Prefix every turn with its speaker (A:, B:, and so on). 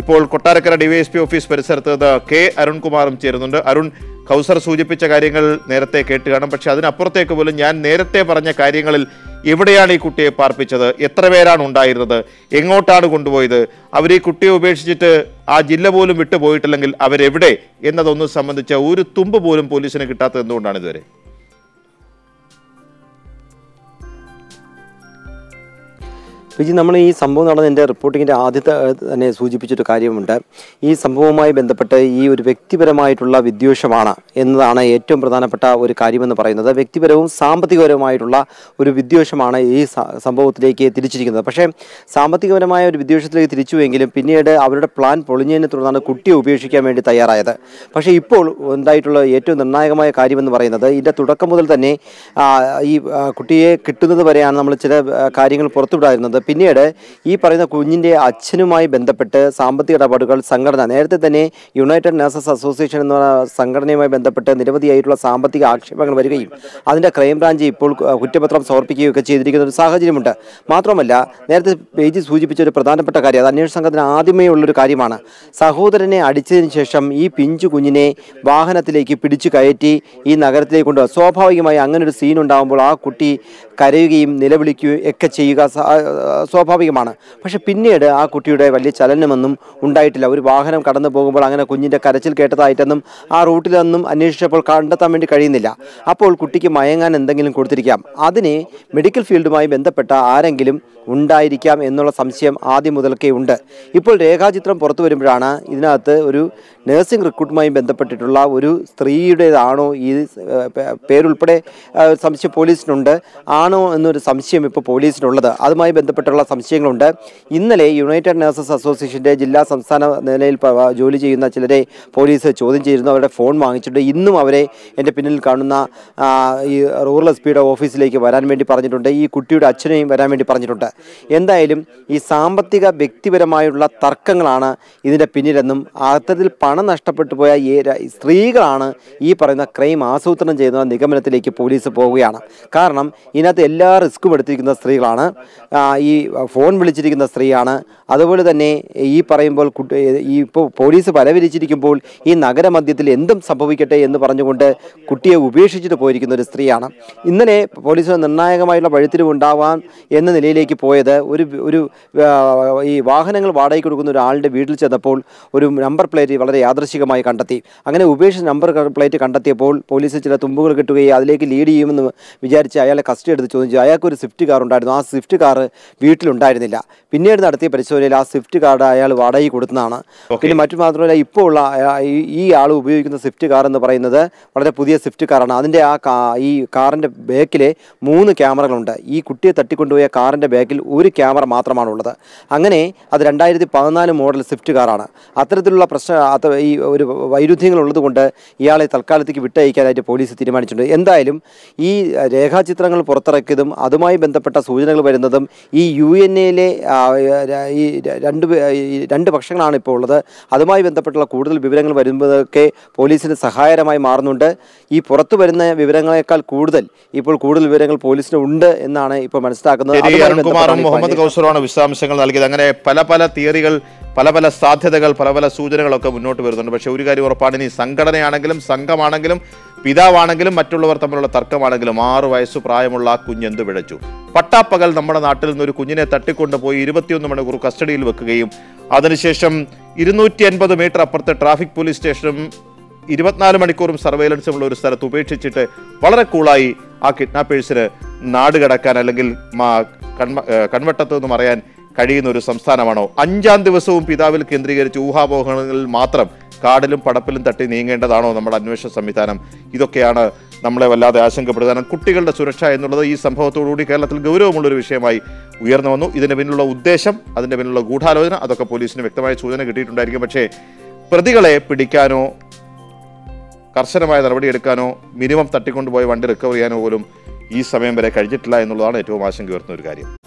A: ഇപ്പോൾ Kottarakkara DYSP office പരിസരത്ത് നിന്ന് കെ അരുൺകുമാറും ചേരുന്നുണ്ട് അരുൺ കൗസർ സൂചിപ്പിച്ച കാര്യങ്ങൾ നേരത്തെ കേട്ട് കാണും പക്ഷെ അതിനപ്പുറത്തേക്ക് പോലും ഞാൻ നേരത്തെ പറഞ്ഞ കാര്യങ്ങളിൽ എവിടെയാണ് ഈ കുട്ടിയെ പാർപ്പിച്ചത് എത്ര പേരാണ് ഉണ്ടായിരുന്നത് എങ്ങോട്ടാണ് കൊണ്ടുപോയത് അവർ ഈ കുട്ടിയെ ഉപേക്ഷിച്ചിട്ട് ആ ജില്ല പോലും വിട്ടുപോയിട്ടില്ലെങ്കിൽ അവരെവിടെ എന്നതൊന്നും സംബന്ധിച്ച ഒരു തുമ്പ് പോലും പോലീസിന് കിട്ടാത്തത് എന്തുകൊണ്ടാണ് ഇതുവരെ
B: വിജി നമ്മൾ ഈ സംഭവം നടന്നതിൻ്റെ റിപ്പോർട്ടിങ്ങിൻ്റെ ആദ്യത്തെ ഏഹ്, തന്നെ സൂചിപ്പിച്ചൊരു കാര്യമുണ്ട് ഈ സംഭവവുമായി ബന്ധപ്പെട്ട് ഈ ഒരു വ്യക്തിപരമായിട്ടുള്ള വിദ്വേഷമാണ് എന്നതാണ് ഏറ്റവും പ്രധാനപ്പെട്ട ഒരു കാര്യമെന്ന് പറയുന്നത് വ്യക്തിപരവും സാമ്പത്തികപരവുമായിട്ടുള്ള ഒരു വിദ്വേഷമാണ് ഈ സ- സംഭവത്തിലേക്ക് തിരിച്ചിരിക്കുന്നത് പക്ഷേ സാമ്പത്തികപരമായ ഒരു വിദ്വേഷത്തിലേക്ക് തിരിച്ചുവെങ്കിലും പിന്നീട് അവരുടെ പ്ലാൻ പൊളിഞ്ഞതിനെ തുടർന്നാണ് കുട്ടിയെ ഉപേക്ഷിക്കാൻ വേണ്ടി തയ്യാറായത് പക്ഷേ ഇപ്പോൾ ഉണ്ടായിട്ടുള്ള ഏറ്റവും നിർണായകമായ കാര്യമെന്ന് പറയുന്നത് ഇതിൻ്റെ തുടക്കം മുതൽ തന്നെ ആ, ഈ ആ, കുട്ടിയെ കിട്ടുന്നത് വരെയാണ് നമ്മൾ ചില ആ, കാര്യങ്ങൾ പുറത്തുവിടായിരുന്നത് പിന്നീട് ഈ പറയുന്ന കുഞ്ഞിൻ്റെ അച്ഛനുമായി ബന്ധപ്പെട്ട് സാമ്പത്തിക ഇടപാടുകൾ സംഘടന നേരത്തെ തന്നെ യുണൈറ്റഡ് നഴ്സസ് അസോസിയേഷൻ എന്ന സംഘടനയുമായി ബന്ധപ്പെട്ട് നിരവധിയായിട്ടുള്ള സാമ്പത്തിക ആക്ഷേപങ്ങൾ വരികയും അതിൻ്റെ ക്രൈംബ്രാഞ്ച് ഇപ്പോൾ കു- കുറ്റപത്രം സമർപ്പിക്കുകയൊക്കെ ചെയ്തിരിക്കുന്ന ഒരു സാഹചര്യമുണ്ട് മാത്രമല്ല നേരത്തെ പേജ് സൂചിപ്പിച്ച ഒരു പ്രധാനപ്പെട്ട കാര്യം അത് അന്വേഷണ സംഘത്തിന് ആദ്യമേ ഉള്ളൊരു കാര്യമാണ് സഹോദരനെ അടിച്ചതിന് ശേഷം ഈ പിഞ്ചു കുഞ്ഞിനെ വാഹനത്തിലേക്ക് പിടിച്ചു കയറ്റി ഈ നഗരത്തിലേക്ക് കൊണ്ടുപോകുക സ്വാഭാവികമായി അങ്ങനെ ഒരു സീൻ ഉണ്ടാകുമ്പോൾ ആ കുട്ടി കരയുകയും നിലവിളിക്കുകയും ഒക്കെ ചെയ്യുക സ- ആ, സ്വാഭാവികമാണ് പക്ഷെ പിന്നീട് ആ കുട്ടിയുടെ വലിയ ചലനമൊന്നും ഉണ്ടായിട്ടില്ല ഒരു വാഹനം കടന്നു പോകുമ്പോൾ അങ്ങനെ കുഞ്ഞിൻ്റെ കരച്ചിൽ കേട്ടതായിട്ടൊന്നും ആ റൂട്ടിലൊന്നും അന്വേഷിച്ചപ്പോൾ കണ്ടെത്താൻ വേണ്ടി കഴിയുന്നില്ല അപ്പോൾ കുട്ടിക്ക് മയങ്ങാൻ എന്തെങ്കിലും കൊടുത്തിരിക്കാം അതിന് മെഡിക്കൽ ഫീൽഡുമായി ബന്ധപ്പെട്ട ആരെങ്കിലും ഉണ്ടായിരിക്കാം എന്നുള്ള സംശയം ആദ്യം മുതൽക്കേ ഉണ്ട് ഇപ്പോൾ രേഖാചിത്രം പുറത്തു വരുമ്പോഴാണ് ഇതിനകത്ത് ഒരു നഴ്സിംഗ് റിക്രൂട്ടുമായി ബന്ധപ്പെട്ടിട്ടുള്ള ഒരു സ്ത്രീയുടേതാണോ ഈ ഏഹ്, പേ- പേരുൾപ്പെടെ ഏഹ്, സംശയം പോലീസിനുണ്ട് ആണോ എന്നൊരു സംശയം ഇപ്പോൾ പോലീസിനുള്ളത് അതുമായി ബന്ധപ്പെട്ടുള്ള സംശയങ്ങളുണ്ട് ഇന്നലെ യുണൈറ്റഡ് നഴ്സസ് അസോസിയേഷൻ്റെ ജില്ലാ സംസ്ഥാന നിലയിൽ പ- ജോലി ചെയ്യുന്ന ചിലരെ പോലീസ് ചോദ്യം ചെയ്തിരുന്നു അവരുടെ ഫോൺ വാങ്ങിച്ചിട്ടുണ്ട് ഇന്നും അവരെ എൻ്റെ പിന്നിൽ കാണുന്ന ആ, ഈ റൂറൽ എസ് പിയുടെ ഓഫീസിലേക്ക് വരാൻ വേണ്ടി പറഞ്ഞിട്ടുണ്ട് ഈ കുട്ടിയുടെ അച്ഛനെയും വരാൻ വേണ്ടി പറഞ്ഞിട്ടുണ്ട് എന്തായാലും ഈ സാമ്പത്തിക വ്യക്തിപരമായുള്ള തർക്കങ്ങളാണ് ഇതിൻ്റെ പിന്നിലെന്നും അത്തരത്തിൽ പണം നഷ്ടപ്പെട്ടു പോയ ഈ ര- സ്ത്രീകളാണ് ഈ പറയുന്ന ക്രൈം ആസൂത്രണം ചെയ്യുന്ന നിഗമനത്തിലേക്ക് പോലീസ് പോവുകയാണ് കാരണം ഇതിനകത്ത് എല്ലാ റിസ്ക്കും എടുത്തിരിക്കുന്ന സ്ത്രീകളാണ് ആ, ഈ ഫോൺ വിളിച്ചിരിക്കുന്ന സ്ത്രീയാണ് അതുപോലെ തന്നെ ഈ പറയുമ്പോൾ കുട്ടി ഈ ഇപ്പോൾ പോലീസ് വലവിരിച്ചിരിക്കുമ്പോൾ ഈ നഗരമധ്യത്തിൽ എന്തും സംഭവിക്കട്ടെ എന്ന് പറഞ്ഞുകൊണ്ട് കുട്ടിയെ ഉപേക്ഷിച്ചിട്ട് പോയിരിക്കുന്ന ഒരു സ്ത്രീയാണ് ഇന്നലെ പോലീസിന് നിർണായകമായുള്ള വഴിത്തിരിവ് ഉണ്ടാവാൻ എന്ന നിലയിലേക്ക് പോയത് ഒരു ഒരു ആ, ഈ വാഹനങ്ങൾ വാടകയ്ക്ക് കൊടുക്കുന്ന ഒരാളുടെ വീട്ടിൽ ചെന്നപ്പോൾ ഒരു നമ്പർ പ്ലേറ്റ് വളരെ യാദൃശികമായി കണ്ടെത്തി അങ്ങനെ ഉപേക്ഷിച്ച നമ്പർ പ്ലേറ്റ് കണ്ടെത്തിയപ്പോൾ പോലീസ് ചില തുമ്പുകൾ കിട്ടുകയും അതിലേക്ക് ലീഡ് ചെയ്യുമെന്ന് വിചാരിച്ച് അയാളെ കസ്റ്റഡി എടുത്ത് ചോദിച്ചു അയാൾക്ക് ഒരു സ്വിഫ്റ്റ് കാർ ഉണ്ടായിരുന്നു ആ സ്വിഫ്റ്റ് കാർ വീട്ടിലുണ്ടായിരുന്നില്ല പിന്നീട് നടത്തിയ പരിശോധനയിൽ ആ സ്വിഫ്റ്റ് കാർ അയാൾ വാടകയ്ക്ക് കൊടുത്തതാണ് പിന്നെ മറ്റു മാത്രമല്ല ഇപ്പോൾ ഉള്ള ആ, ഈ- ഈ ആൾ ഉപയോഗിക്കുന്ന സ്വിഫ്റ്റ് കാർ എന്ന് പറയുന്നത് വളരെ പുതിയ സ്വിഫ്റ്റ് കാറാണ് അതിൻ്റെ ആ കാ ഈ കാറിൻ്റെ ബാക്കിൽ മൂന്ന് ക്യാമറകളുണ്ട് ഈ കുട്ടിയെ തട്ടിക്കൊണ്ടുപോയ കാറിൻ്റെ ബാക്കിൽ ഒരു ക്യാമറ മാത്രമാണുള്ളത് അങ്ങനെ അത് രണ്ടായിരത്തി പതിനാല് മോഡൽ സ്വിഫ്റ്റ് കാറാണ് അത്തരത്തിലുള്ള പ്രശ്ന അത്ത- ഈ ഒരു വൈരുദ്ധ്യങ്ങൾ ഉള്ളതുകൊണ്ട് ഇയാളെ തൽക്കാലത്തേക്ക് വിട്ടയക്കാനായിട്ട് പോലീസ് തീരുമാനിച്ചിട്ടുണ്ട് എന്തായാലും ഈ രേഖാചിത്രങ്ങൾ പുറത്തിറക്കിയതും അതുമായി ബന്ധപ്പെട്ട സൂചനകൾ വരുന്നതും ഈ യു എൻ എയിലെ ഈ രണ്ട് പേ- ഈ രണ്ട് പക്ഷങ്ങളാണ് ഇപ്പോൾ ഉള്ളത് അതുമായി ബന്ധപ്പെട്ടുള്ള കൂടുതൽ വിവരങ്ങൾ വരുമ്പോഴൊക്കെ പോലീസിന് സഹായകരമായി മാറുന്നുണ്ട് ഈ പുറത്തു വരുന്ന വിവരങ്ങളെക്കാൾ കൂടുതൽ ഇപ്പോൾ കൂടുതൽ വിവരങ്ങൾ പോലീസിന് ഉണ്ട് എന്നാണ് ഇപ്പോൾ മനസ്സിലാക്കുന്നത്
A: ശരി
B: അതുമായി
A: അരുൺകുമാറും
B: ബന്ധപ്പെട്ടാണ് ഇപ്പോൾ
A: മുഹമ്മദ്
B: അന്വേഷണം.
A: കൗസറുമാണ് വിശദാംശങ്ങൾ നൽകിയത് അങ്ങനെ പല പല തിയറികൾ പല പല സാധ്യതകൾ പല പല സൂചനകളൊക്കെ മുന്നോട്ട് വരുന്നുണ്ട് പക്ഷേ ഒരു കാര്യം ഉറപ്പാണ് ഇനി സംഘടനയാണെങ്കിലും സംഘമാണെങ്കിലും പിതാവാണെങ്കിലും മറ്റുള്ളവർ തമ്മിലുള്ള തർക്കമാണെങ്കിലും ആറു വയസ്സ് പ്രായമുള്ള ആ കുഞ്ഞ് എന്ത് പിഴച്ചു പട്ടാപ്പകൽ നമ്മുടെ നാട്ടിൽ നിന്ന് ഒരു കുഞ്ഞിനെ തട്ടിക്കൊണ്ടുപോയി ഇരുപത്തിയൊന്ന് മണിക്കൂർ കസ്റ്റഡിയിൽ വെക്കുകയും അതിനുശേഷം ഇരുന്നൂറ്റി അൻപത് മീറ്റർ അപ്പുറത്തെ ട്രാഫിക് പോലീസ് സ്റ്റേഷനും ഇരുപത്തിനാല് മണിക്കൂറും സർവൈലൻസും ഉള്ള ഒരു സ്ഥലത്ത് ഉപേക്ഷിച്ചിട്ട് വളരെ കൂളായി ആ കിഡ്നാപ്പേഴ്സിന് നാട് കടക്കാൻ അല്ലെങ്കിൽ മാ- കൺമ- ഏഹ് കൺവട്ടത്ത് നിന്ന് മറയാൻ കഴിയുന്ന ഒരു സംസ്ഥാനമാണോ അഞ്ചാം ദിവസവും പിതാവിൽ കേന്ദ്രീകരിച്ച് ഊഹാപോഹങ്ങളിൽ മാത്രം കാടിലും പടപ്പിലും തട്ടി നീങ്ങേണ്ടതാണോ നമ്മുടെ അന്വേഷണ സംവിധാനം ഇതൊക്കെയാണ് നമ്മളെ വല്ലാതെ ആശങ്കപ്പെടുത്താനും കുട്ടികളുടെ സുരക്ഷ എന്നുള്ളത് ഈ സംഭവത്തോടുകൂടി കേരളത്തിൽ ഗൗരവമുള്ളൊരു വിഷയമായി ഉയർന്നു വന്നു ഇതിന് പിന്നിലുള്ള ഉദ്ദേശം അതിന്റെ പിന്നിലുള്ള ഗൂഢാലോചന അതൊക്കെ പോലീസിന് വ്യക്തമായ സൂചന കിട്ടിയിട്ടുണ്ടായിരിക്കും പക്ഷേ പ്രതികളെ പിടിക്കാനോ കർശനമായ നടപടിയെടുക്കാനോ മിനിമം തട്ടിക്കൊണ്ടുപോയ വണ്ടി റിക്കവർ ചെയ്യാനോ പോലും ഈ സമയം വരെ കഴിഞ്ഞിട്ടില്ല എന്നുള്ളതാണ് ഏറ്റവും ആശങ്ക ഉയർത്തുന്ന ഒരു കാര്യം